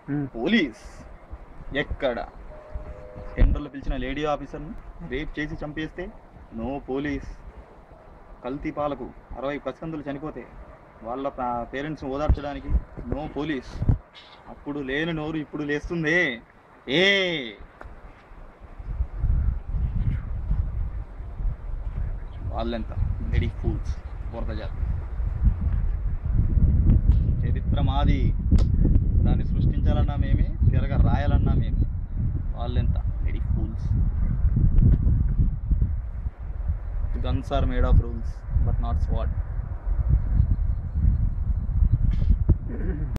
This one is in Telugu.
పోలీస్ ఎక్కడ టెండర్లు పిలిచిన లేడీ ఆఫీసర్ను రేప్ చేసి చంపేస్తే నో పోలీస్ కల్తీ పాలకు అరవై పసికందులు చనిపోతే వాళ్ళ పేరెంట్స్ని ఓదార్చడానికి నో పోలీస్ అప్పుడు లేని నోరు ఇప్పుడు లేస్తుంది ఏ వాళ్ళెంత రెడీ ఫూల్స్ బురద జాతి చరిత్ర మాది దాన్ని సృష్టించాలన్నా మేమే తిరగ రాయాలన్నా మేమే వాళ్ళెంత ready fools guns are made of rules but not స్వాడ్